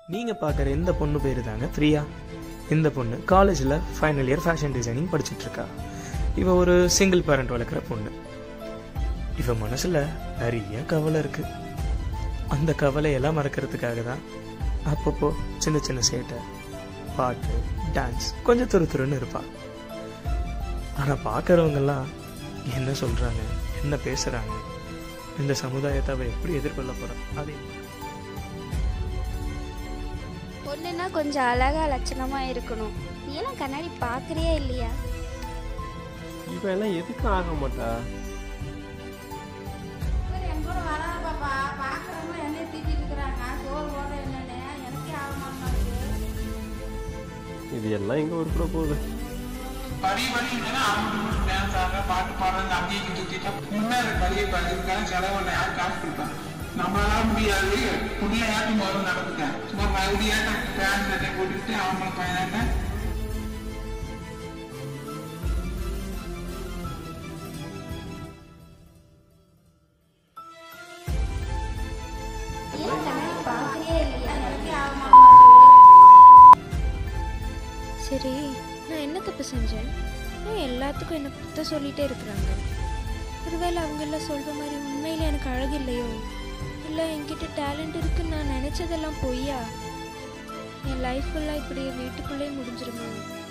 நீங்கள் பார்க்குற இந்த பொண்ணு பேர் தாங்க பிரியா இந்த பொண்ணு காலேஜில் ஃபைனல் இயர் ஃபேஷன் டிசைனிங் படிச்சுட்டு இருக்கா இவ ஒரு சிங்கிள் பேரண்ட் வளர்க்குற பொண்ணு இவ மனசில் நிறைய கவலை இருக்கு அந்த கவலையெல்லாம் மறக்கிறதுக்காக தான் அப்பப்போ சின்ன சின்ன சேட்டை பாட்டு டான்ஸ் கொஞ்சம் துரு துருன்னு இருப்பா ஆனால் பார்க்குறவங்கெல்லாம் என்ன சொல்கிறாங்க என்ன பேசுகிறாங்க இந்த சமுதாயத்தை அவள் எப்படி எதிர்கொள்ள போகிறான் அது பொண்ணுன்னா கொஞ்சம் அழகா லட்சணமா இருக்கணும் நீ எல்லாம் கண்ணாடி பாக்குறியா இல்லையா இவன் எல்லாம் எதுக்கு ஆக மாட்டா என் கூட வராது பாப்பா பார்க்குறவங்க என்னை தீட்டிட்டு இருக்கிறாங்க சோறு போட என்னன்னு எனக்கே ஆகமாட்டா இருக்கு இது எல்லாம் எங்க ஒரு கூட போகுது படி படிங்கன்னா அவங்க டான்ஸ் ஆடுற பாட்டு பாடுறாங்க அங்கேயும் இங்கேயும் சுத்திட்டா முன்னேற படி படிக்கிறதுக்கான செலவு யார் காசு கொடுப்பாங்க நம்மளால முடியாது புள்ளிய ஏற்ற முதல்ல நடந்துட்டேன் சும்மா மறுபடியும் பேண்ட் சட்டை போட்டுக்கிட்டு அவங்கள பையனாட்ட நீ எல்லாம் கண்ணாடி பாக்குறியா இல்லையா எனக்கே ஆகமாட்டா இருக்கு சரி நான் என்ன தப்பு செஞ்சேன் ஏன் எல்லாத்துக்கும் என்ன குத்த சொல்லிட்டே இருக்கிறாங்க ஒருவேளை அவங்க எல்லாம் சொல்கிற மாதிரி உண்மையில எனக்கு அழகு இல்லையோ இல்லை என்கிட்ட டேலண்ட் இருக்குன்னு நான் நினச்சதெல்லாம் பொய்யா என் லைஃப் ஃபுல்லாக இப்படி வீட்டுக்குள்ளேயே முடிஞ்சிருமோ